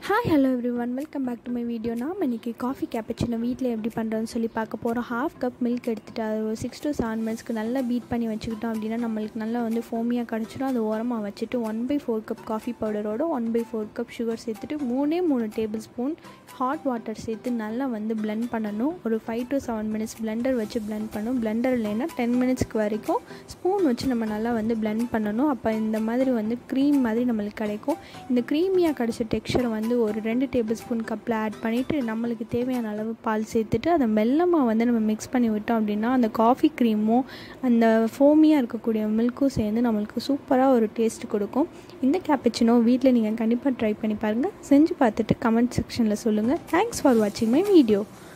hi hello everyone welcome back to my video நாம் இன்றைக்கி coffee cappuccino வீட்டில் எப்படி பண்ணுறோன்னு சொல்லி பார்க்க போகிறோம் ஹாஃப் கப் மில்க் எடுத்துகிட்டு அது ஒரு சிக்ஸ் டு செவன் மினிட்ஸ்க்கு நல்லா பீட் பண்ணி வச்சுக்கிட்டோம் அப்படின்னா நம்மளுக்கு நல்லா வந்து ஃபோமியாக கிடச்சிடும் அது ஓரமாக வச்சுட்டு one by four cup coffee பவுடரோட one by four cup sugar சேர்த்துட்டு மூணே மூணு டேபிள் ஸ்பூன் ஹாட் வாட்டர் சேர்த்து நல்லா வந்து blend பண்ணணும் ஒரு five to seven minutes blender வச்சு blend பண்ணணும் பிளெண்டர் இல்லைன்னா டென் மினிட்ஸ்க்கு வரைக்கும் ஸ்பூன் வச்சு நம்ம நல்லா வந்து blend பண்ணணும் அப்போ இந்த மாதிரி வந்து க்ரீம் மாதிரி நம்மளுக்கு கிடைக்கும் இந்த க்ரீமியாக கிடச்ச டெக்ஸ்சரை வந்து ஒரு ரெண்டு டேபிள் ஸ்பூன் கப்பில் ஆட் பண்ணிவிட்டு நம்மளுக்கு தேவையான அளவு பால் சேர்த்துட்டு அதை மெல்லமாக வந்து நம்ம மிக்ஸ் பண்ணி விட்டோம் அப்படின்னா அந்த காஃபி க்ரீமும் அந்த ஃபோமியாக இருக்கக்கூடிய மில்க்கும் சேர்ந்து நம்மளுக்கு சூப்பராக ஒரு டேஸ்ட் கொடுக்கும் இந்த கேப்பச்சினோ வீட்டில் நீங்கள் கண்டிப்பாக ட்ரை பண்ணி பாருங்கள் செஞ்சு பார்த்துட்டு கமெண்ட் செக்ஷனில் சொல்லுங்கள் தேங்க்ஸ் ஃபார் வாட்சிங் மை வீடியோ